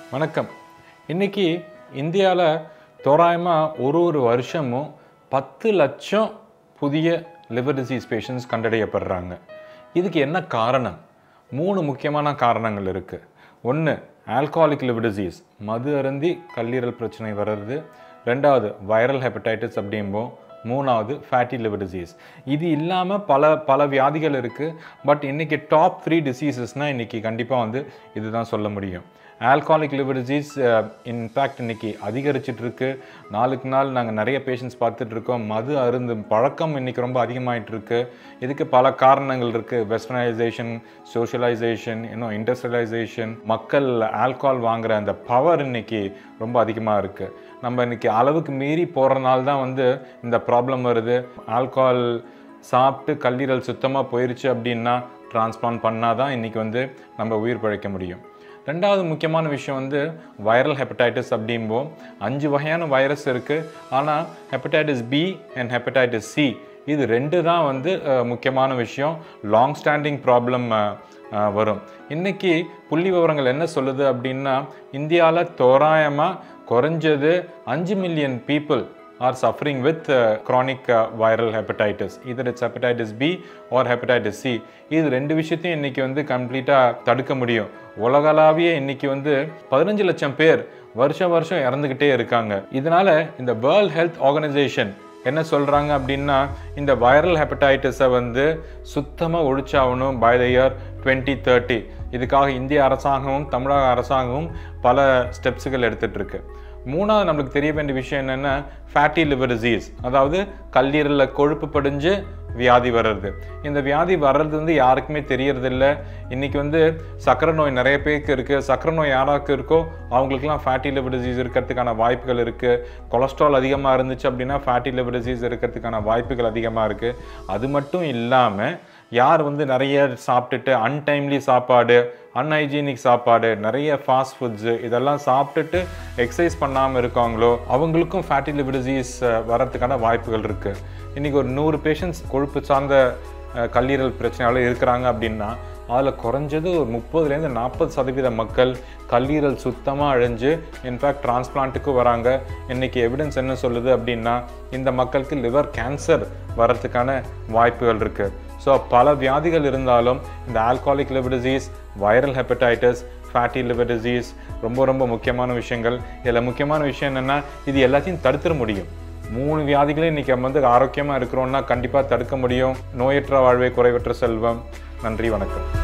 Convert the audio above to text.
வணக்கம் இன்னைக்கு இந்தியாவில் தோராயமாக ஒரு ஒரு வருஷமும் பத்து லட்சம் புதிய லிவர் டிசீஸ் பேஷண்ட்ஸ் கண்டறியப்படுறாங்க இதுக்கு என்ன காரணம் மூணு முக்கியமான காரணங்கள் இருக்குது ஒன்று ஆல்கஹாலிக் லிவர் டிசீஸ் மது அருந்தி கல்லீரல் பிரச்சனை வர்றது ரெண்டாவது வைரல் ஹெப்படைட்டிஸ் அப்படிம்போம் மூணாவது ஃபேட்டி லிவர் டிசீஸ் இது இல்லாமல் பல பல வியாதிகள் இருக்குது பட் இன்றைக்கி டாப் த்ரீ டிசீசஸ்னால் இன்றைக்கி கண்டிப்பாக வந்து இதுதான் சொல்ல முடியும் ஆல்கஹாலிக் லிவர் டிசீஸ் இன்ஃபேக்ட் இன்னைக்கு அதிகரிச்சிட்டு இருக்கு நாளுக்கு நாள் நாங்கள் நிறைய பேஷண்ட்ஸ் பார்த்துட்டு இருக்கோம் மது அருந்து பழக்கம் இன்னைக்கு ரொம்ப அதிகமாயிட்டு இருக்கு இதுக்கு பல காரணங்கள் இருக்கு வெஸ்டர்னைசேஷன் சோஷியலைசேஷன் இன்னும் இண்டஸ்ட்ரியலைசேஷன் மக்கள் ஆல்கஹால் வாங்குற அந்த பவர் இன்னைக்கு ரொம்ப அதிகமாக இருக்கு நம்ம இன்னைக்கு அளவுக்கு மீறி போகிறனால தான் வந்து இந்த ப்ராப்ளம் வருது ஆல்கஹால் சாப்பிட்டு கல்லீரல் சுத்தமாக போயிருச்சு அப்படின்னா டிரான்ஸ்பிளான்ட் பண்ணால் தான் இன்றைக்கி வந்து நம்ம உயிர் பிழைக்க முடியும் ரெண்டாவது முக்கியமான விஷயம் வந்து வைரல் ஹெப்படைட்டிஸ் அப்படிம்போம் அஞ்சு வகையான வைரஸ் இருக்குது ஆனால் hepatitis B and hepatitis C இது ரெண்டு தான் வந்து அஹ், முக்கியமான விஷயம் லாங் ஸ்டாண்டிங் ப்ராப்ளம் வரும் இன்னைக்கு புள்ளி விவரங்கள் என்ன சொல்லுது அப்படின்னா இந்தியாவில் தோராயமாக குறைஞ்சது அஞ்சு million people are suffering with uh, chronic uh, viral hepatitis either it's hepatitis B or hepatitis C இது ரெண்டு விஷயத்தையும் இன்னைக்கு வந்து கம்ப்ளீட்டாக தடுக்க முடியும் உலகளாவிய இன்னைக்கு வந்து பதினஞ்சு லட்சம் பேர் வருஷம் வருஷம் இறந்துக்கிட்டே இருக்காங்க இதனால இந்த வேர்ல்ட் ஹெல்த் ஆர்கனைசேஷன் என்ன சொல்கிறாங்க அப்படின்னா இந்த வைரல் ஹெப்படைட்டிஸை வந்து சுத்தமாக ஒழிச்சாகணும் by the year twenty thirty இதுக்காக இந்திய அரசாங்கமும் தமிழக அரசாங்கமும் பல ஸ்டெப்ஸுகள் எடுத்துட்டு இருக்கு மூணாவது நம்மளுக்கு தெரிய வேண்டிய விஷயம் என்னென்னா ஃபேட்டி லிவர் டிசீஸ் அதாவது கல்லீரலில் கொழுப்பு படிஞ்சு வியாதி வர்றது இந்த வியாதி வர்றது வந்து யாருக்குமே தெரியறதில்ல இன்னைக்கு வந்து சக்கரை நோய் நிறைய பேருக்கு இருக்குது சக்கரை நோய் யாராருக்கு இருக்கோ அவங்களுக்குலாம் ஃபேட்டி லிவர் டிசீஸ் இருக்கிறதுக்கான வாய்ப்புகள் இருக்குது கொலஸ்ட்ரால் அதிகமாக இருந்துச்சு அப்படின்னா ஃபேட்டி லிவர் டிசீஸ் இருக்கிறதுக்கான வாய்ப்புகள் அதிகமாக இருக்குது அது மட்டும் இல்லாமல் யார் வந்து நிறைய சாப்பிட்டுட்டு அன்டைம்லி சாப்பாடு அன்ஹைஜீனிக் சாப்பாடு நிறைய ஃபாஸ்ட் ஃபுட்ஸு இதெல்லாம் சாப்பிட்டுட்டு எக்ஸசைஸ் பண்ணாமல் இருக்காங்களோ அவங்களுக்கும் ஃபேட்டி லிவர் டிசீஸ் வரதுக்கான வாய்ப்புகள் இருக்குது இன்றைக்கி ஒரு நூறு பேஷண்ட்ஸ் கொழுப்பு சார்ந்த அஹ், கல்லீரல் பிரச்சனையால இருக்கிறாங்க அப்படின்னா அதில் குறைஞ்சது ஒரு முப்பதுலேருந்து நாற்பது சதவீத மக்கள் கல்லீரல் சுத்தமாக அழிஞ்சு இன்ஃபேக்ட் டிரான்ஸ்பிளான்ட்டுக்கு வராங்க இன்றைக்கி எவிடன்ஸ் என்ன சொல்லுது அப்படின்னா இந்த மக்களுக்கு லிவர் கேன்சர் வரதுக்கான வாய்ப்புகள் இருக்குது ஸோ பல வியாதிகள் இருந்தாலும் இந்த alcoholic liver disease viral hepatitis fatty liver disease ரொம்ப ரொம்ப முக்கியமான விஷயங்கள் இதில் முக்கியமான விஷயம் என்னென்னா இது எல்லாத்தையும் தடுத்துட முடியும் மூணு வியாதிகளையும் இன்றைக்கி நம்ம வந்து ஆரோக்கியமாக இருக்கிறோம்னா கண்டிப்பாக தடுக்க முடியும் நோயற்ற வாழ்வே குறைவற்ற செல்வம் நன்றி வணக்கம்